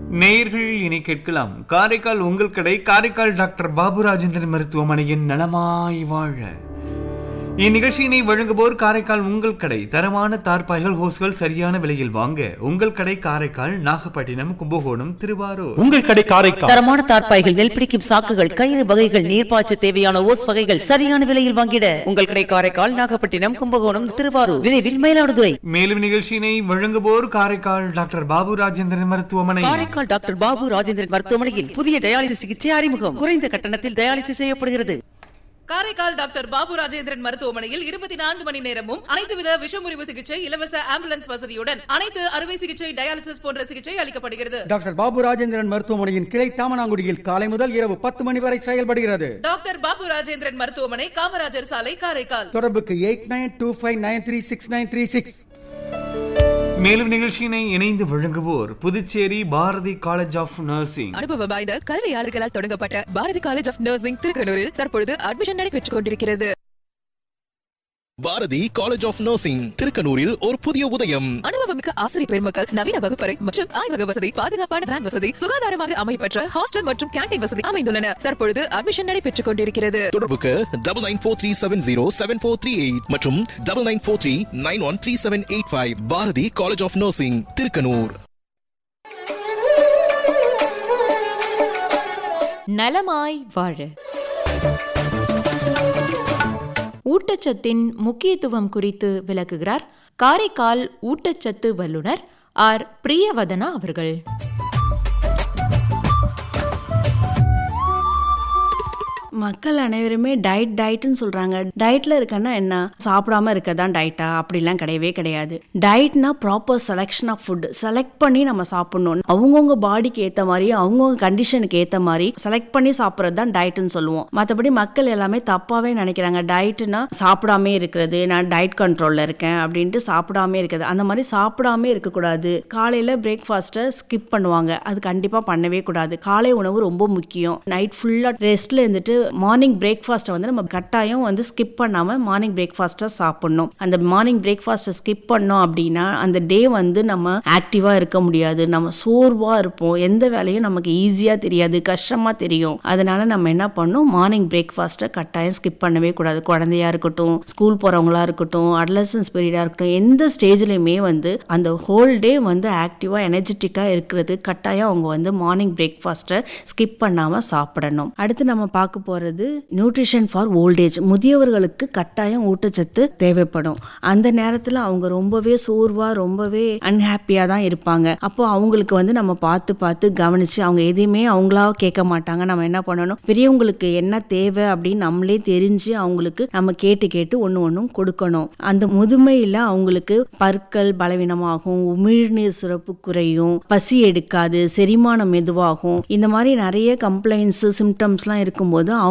நேயர்கள் இனி கேட்கலாம் காரைக்கால் உங்கள் கடை காரைக்கால் டாக்டர் பாபு ராஜேந்திரன் மருத்துவமனையின் நலமாய் வாழ இந்நிகழ்ச்சியினை வழங்குவோர் காரைக்கால் உங்கள் கடை தரமான தார்பாய்கள் ஹோஸ்கள் சரியான விலையில் வாங்க உங்கள் கடை காரைக்கால் நாகப்பட்டினம் கும்பகோணம் திருவாரூர் உங்கள் கடை காரைக்கால் தரமான தார்ப்பாய்கள் நெல் பிடிக்கும் சாக்குகள் கயிறு வகைகள் நீர்ப்பாய்ச்ச தேவையான ஓஸ் வகைகள் சரியான விலையில் வாங்கிட உங்கள் கடை காரைக்கால் நாகப்பட்டினம் கும்பகோணம் திருவாரூர் விரைவில் மயிலாடுதுறை மேலும் நிகழ்ச்சியினை வழங்குவோர் காரைக்கால் டாக்டர் பாபு ராஜேந்திரன் மருத்துவமனை காரைக்கால் டாக்டர் பாபு ராஜேந்திரன் மருத்துவமனையில் புதிய டயாலிசிஸ் சிகிச்சை அறிமுகம் குறைந்த கட்டணத்தில் டயாலிசிஸ் செய்யப்படுகிறது காரைக்கால் டாக்டர் பாபு ராஜேந்திரன் மருத்துவமனையில் இருபத்தி நான்கு மணி நேரமும் அனைத்து வித விஷமுறிவு சிகிச்சை இலவச ஆம்புலன்ஸ் வசதியுடன் அனைத்து அறுவை சிகிச்சை டயாலிசிஸ் போன்ற சிகிச்சை அளிக்கப்படுகிறது டாக்டர் பாபு ராஜேந்திரன் மருத்துவமனையின் கிளை தாமனாங்குடியில் காலை முதல் இரவு பத்து மணி வரை செயல்படுகிறது டாக்டர் பாபு ராஜேந்திரன் மருத்துவமனை காமராஜர் சாலை காரைக்கால் தொடர்புக்கு eight nine two five nine three six nine three six மேலும் நிகழ்ச்சியினை இணைந்து வழங்குவோர் Puducherry Bharathi college of nursing அனுபவ வாய்ந்த கல்வியாளர்களால் தொடங்கப்பட்ட பாரதி காலேஜ் ஆஃப் நர்சிங் திருக்கனூரில் தற்பொழுது அட்மிஷன் நடைபெற்றுக் கொண்டிருக்கிறது பாரதி காலேஜ் ஆஃப் நர்சிங் திருக்கனூரில் ஒரு புதிய உதயம் அனுபவமிக்க ஆசிரியர் பெருமக்கள் நவீன வகுப்பறை மற்றும் ஆய்வக வசதி பாதுகாப்பான வேன் வசதி சுகாதாரமாக அமைப்பற்ற ஹாஸ்டல் மற்றும் கேண்டீன் வசதி அமைந்துள்ளன தற்பொழுது அட்மிஷன் நடைபெற்றுக் கொண்டிருக்கிறது தொடர்புக்கு double nine four three seven zero seven four three eight மற்றும் double nine four three nine one three seven eight five Bharathi college of nursing Thirukanur நலமாய் வாழ ஊட்டச்சத்தின் முக்கியத்துவம் குறித்து விளக்குகிறார் காரைக்கால் ஊட்டச்சத்து வல்லுனர் ஆர் பிரியவதனா அவர்கள் மக்கள் அனைவருமே டயட் டயட்னு சொல்றாங்க டயட்ல இருக்கன்னா என்ன சாப்பிடாம இருக்கதான் டயட்டா அப்படிலாம் கிடையவே கிடையாது டயட்னா proper selection of food select பண்ணி நம்ம சாப்பிடணும் அவங்கவுங்க பாடிக்கு ஏத்த மாதிரி அவங்கவுங்க கண்டிஷனுக்கு ஏத்த மாதிரி செலக்ட் பண்ணி சாப்பிட்றது தான் டயட்னு சொல்லுவோம் மற்றபடி மக்கள் எல்லாமே தப்பாவே நினைக்கிறாங்க டயட்னா சாப்பிடாமே இருக்கிறது நான் டயட் கண்ட்ரோல்ல இருக்கேன் அப்படின்ட்டு சாப்பிடாமே இருக்கிறது அந்த மாதிரி சாப்பிடாமே இருக்கக்கூடாது காலையில பிரேக்ஃபாஸ்ட்டை ஸ்கிப் பண்ணுவாங்க அது கண்டிப்பா பண்ணவே கூடாது காலை உணவு ரொம்ப முக்கியம் நைட் ஃபுல்லா ரெஸ்ட்ல இருந்துட்டு மார்னிங் பிரேக்ஃபாஸ்ட்டை வந்து நம்ம கட்டாயம் வந்து ஸ்கிப் பண்ணாமல் மார்னிங் பிரேக்ஃபாஸ்ட்டை சாப்பிடணும் அந்த மார்னிங் பிரேக்ஃபாஸ்ட்டை ஸ்கிப் பண்ணோம் அப்படின்னா அந்த டே வந்து நம்ம ஆக்டிவாக இருக்க முடியாது நம்ம சோர்வாக இருப்போம் எந்த வேலையும் நமக்கு ஈஸியாக தெரியாது கஷ்டமாக தெரியும் அதனால நம்ம என்ன பண்ணணும் மார்னிங் பிரேக்ஃபாஸ்ட்டை கட்டாயம் ஸ்கிப் பண்ணவே கூடாது குழந்தையா இருக்கட்டும் ஸ்கூல் போகிறவங்களா இருக்கட்டும் அட்லசன்ஸ் பீரியடாக இருக்கட்டும் எந்த ஸ்டேஜ்லையுமே வந்து அந்த ஹோல் டே வந்து ஆக்டிவாக எனர்ஜெட்டிக்காக இருக்கிறது கட்டாயம் அவங்க வந்து மார்னிங் பிரேக்ஃபாஸ்ட்டை ஸ்கிப் பண்ணாமல் சாப்பிடணும் அடுத்து நம்ம பார்க்க போகிறது நியூட்ரிஷன் ஃபார் ஓல்டேஜ் முதியவர்களுக்கு கட்டாயம் ஊட்டச்சத்து தேவைப்படும் அந்த நேரத்தில் அவங்க ரொம்பவே சோர்வாக ரொம்பவே அன்ஹாப்பியாக தான் இருப்பாங்க அப்போ அவங்களுக்கு வந்து நம்ம பார்த்து பார்த்து கவனித்து அவங்க எதையுமே அவங்களா கேட்க மாட்டாங்க நம்ம என்ன பண்ணணும் பெரியவங்களுக்கு என்ன தேவை அப்படின்னு நம்மளே தெரிஞ்சு அவங்களுக்கு நம்ம கேட்டு கேட்டு ஒன்று ஒன்றும் கொடுக்கணும் அந்த முதுமையில் அவங்களுக்கு பற்கள் பலவீனமாகும் உமிழ்நீர் சுரப்பு குறையும் பசி எடுக்காது செரிமானம் மெதுவாகும் இந்த மாதிரி நிறைய கம்ப்ளைண்ட்ஸ் சிம்டம்ஸ்லாம் இருக்கும்போது